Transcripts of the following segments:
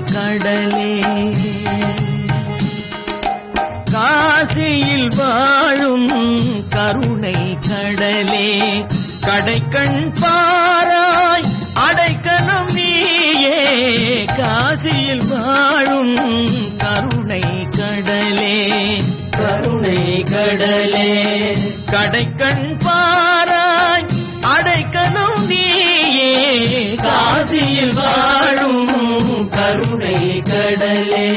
கடலே காசியில் வாழும் கருணை கடலே கடைக்கண் பாராய் அடைக்கலம் நீயே காசியில் வாழும் கருணை கடலே கருணை கடலே கடைக்கண் பாராய் அடைக்கலம் நீயே காசியில் வாழும் கருணை கடலே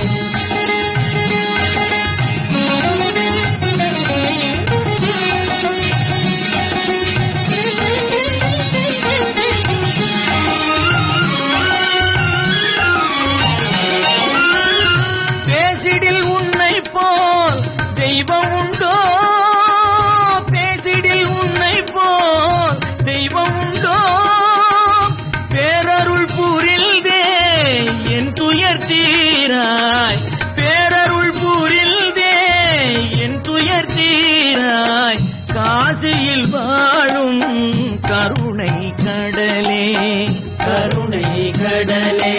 பேசிடில் உன்னை போல் தெய்வம் உண்டோ பேசிடில் உன்னை போல் தெய்வம் உண்டோ பேரருள் புரில்தே என் துயர் தீராய் பேரருள் புரில்தே என் துயர் தீராய் காசியில் வாழும் கருணை கடலே கருணை கடலே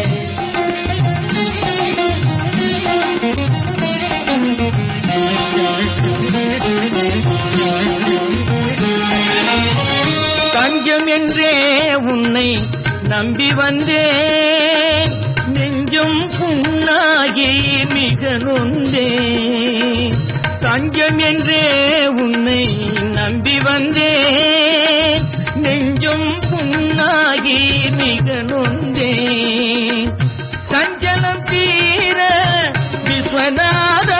தஞ்சம் என்றே உன்னை நம்பி வந்தேன் நெஞ்சம் புண்ணாகி மிக நொந்தேன் தஞ்சம் என்றே உன்னை நம்பி வந்தேன் நெஞ்சம் புண்ணாகி மிக நொந்தேன் சஞ்சலம் தீர விஸ்வநாதா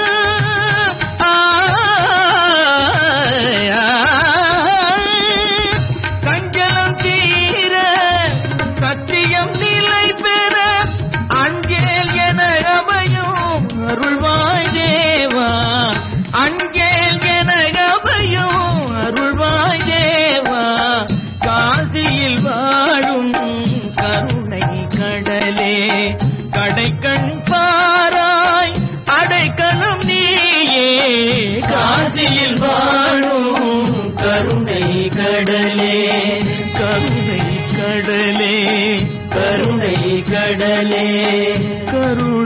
சஞ்சலம் தீர சத்தியம் நிலை பெற அஞ்சேல் என அபயம் அருள்வாய் தேவா அஞ்சேல் என அபயம் அருள்வாய் தேவா காசியில் வாழும் கருணை கடலே கடைக்கண் பாராய் அடைக்கலம் நீயே காசியில் வாழும் கருணை கடலே கருணை கடலே கருணை கடலே கருணை